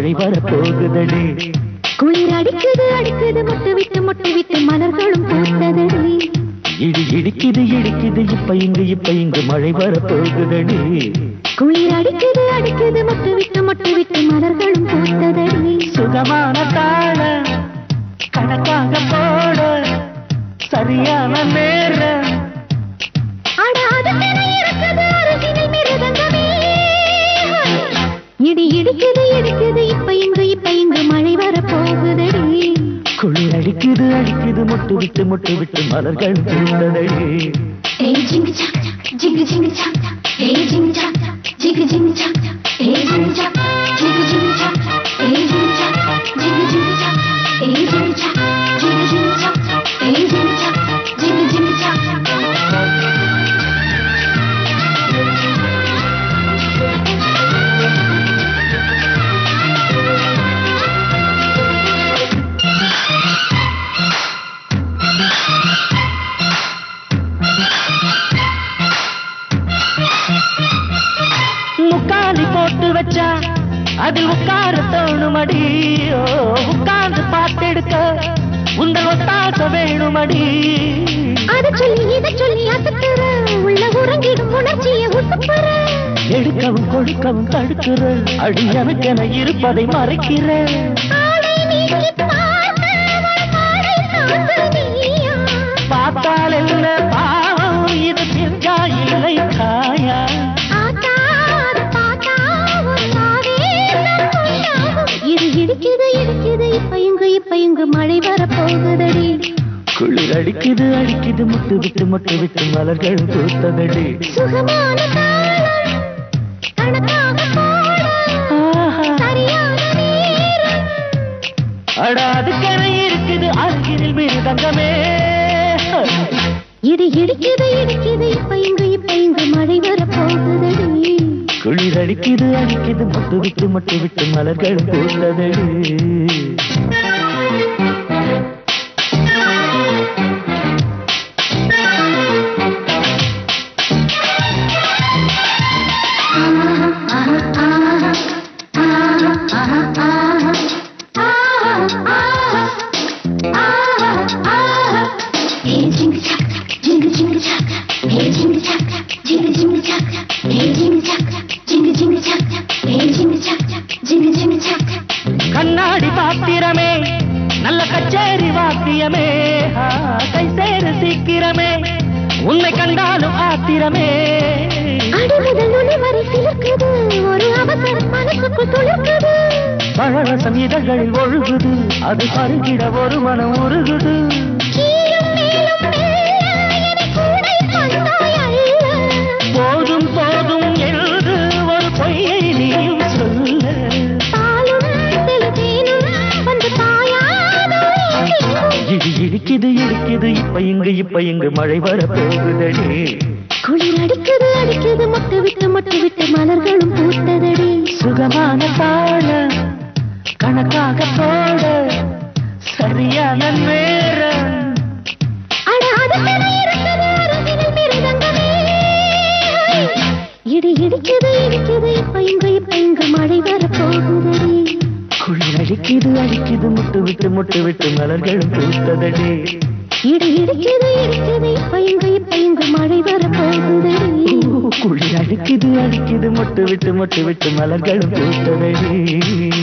மழை வரப்போகுதடி குளிர் அடிக்குது அடிக்குது முட்டு விட்டு முட்டு விட்டு மலர்களும் பூத்ததடி இடி இடிக்குது இடிக்குது இப்ப இங்கு இப்ப இங்கு மழை வரப்போகுதடி குளிர் அடிக்குது அடிக்குது முட்டு விட்டு முட்டு விட்டு மலர்களும் பூத்ததடி சுகமான தாழ கணக்காக போட சரியான நேரம் அட அதுக்கென இருக்குது அருகினில் மிருதங்கமே. இடி இடிக்குது இடிக்குது இப்ப இங்கு இப்ப இங்கு மழை வரப்போகுதடி குளிர் அடிக்குது அடிக்குது முட்டு விட்டு முட்டு விட்டு மலர்கள் பூத்ததடி ஏய் ஜிங்கு சாக் சாக், ஜிங்கு ஜிங்கு சாக் சாக். ஏய் ஜிங்கு சாக் சாக், ஜிங்கு ஜிங்கு சாக் சாக். ஏய் ஜிங்கு சாக் சாக், ஜிங்கு ஜிங்கு சாக் சாக். ஏய் ஜிங்கு சாக் சாக், ஜிங்கு ஜிங்கு சாக் சாக். ஏய் ஜிங்கு சாக் சாக், ஜிங்கு ஜிங்கு சாக் சாக். ஏய் ஜிங்கு சாக் சாக், ஜிங்கு ஜிங்கு சாக் சாக். முக்காலி போட்டு வச்சா அதில் உட்கார தோணுமடி ஓ, உட்கார்ந்து பார்த்தெடுக்க உங்கள் ஒத்தாச வேணுமடி அத சொல்லி இத சொல்லி அசத்துற உள்ள உறங்கிடும் உணர்ச்சியை உசுப்புற எடுக்கவும் கொடுக்கவும் தடுக்கிற அடி எனக்கென இருப்பதை மறைக்கிற ஆடை நீக்கி பார்த்த ஒரு மாடை சார்ந்த நீயா பார்த்தால் என்ன பாவம் இது பிஞ்சா இல்லை காயா ஆத்தாத பாத்தா ஒரு ஆவேசம் உண்டாகும். இது இடிக்குது இடிக்குது இப்ப இங்கு இப்ப இங்கு மழை வரப்போகுதடி குளிர் அடிக்குது அடிக்குது முட்டு விட்டு முட்டு விட்டு மலர்கள் பூத்ததடி சுகமான தாளம் கணக்காக போட ஆஹா. சரியான நேரம் அட அதுக்கென இருக்குது அருகினில் மிருதங்கமே இடி இடிக்குது இடிக்குது இப்ப இங்கு இப்ப இங்கு மழை வரப்போகுதடி குளிர் அடிக்குது அடிக்குது முட்டு விட்டு முட்டு விட்டு மலர்கள் பூத்ததடி கண்ணாடி பாத்திரமே நல்ல கச்சேரி வாத்தியமே ஆ, கை சேரு சீக்கிரமே உன்னை கண்டாலும் ஆத்திரமே அடிமுதல் நுனி வரை சிலிர்க்குது ஒரு அவசரம் மனசுக்குள் துளிர்க்குது பழரசம் இதழ்களில் ஒழுகுது அது பருகிட ஒரு மனம் உருகுது கீழும் மேலும் மெல்ல என கூடை வந்தாய் அல்ல போதும் போதும் என்று ஒரு பொய்யை நீயும் சொல்ல பாலும் செலுத்தேனும் வந்து பாயாதோ எங்கெங்கும். இடி இடிக்குது இடிக்குது இப்ப இங்கு இப்ப இங்கு மழை வரப்போகுதடி குளிர் அடிக்குது அடிக்குது முட்டு விட்டு முட்டு விட்டு மலர்களும் பூத்ததடி சுகமான தாழ கணக்காக போட சரியான நேரம் அட அதுக்கென இருக்குது அருகினில் மிருதங்கமே. இடி இடிக்குது இடிக்குது இப்ப இங்கு இப்ப இங்கு மழை வரப்போகுதடி குளிர் அடிக்குது அடிக்குது முட்டு விட்டு முட்டு விட்டு மலர்கள் பூத்ததடி இடி இடிக்குது இடிக்குது இப்ப இங்கு இப்ப இங்கு மழை வரப்போகுதடி குளிர் அடிக்குது அடிக்குது முட்டு விட்டு முட்டு விட்டு மலர்கள் பூத்ததடி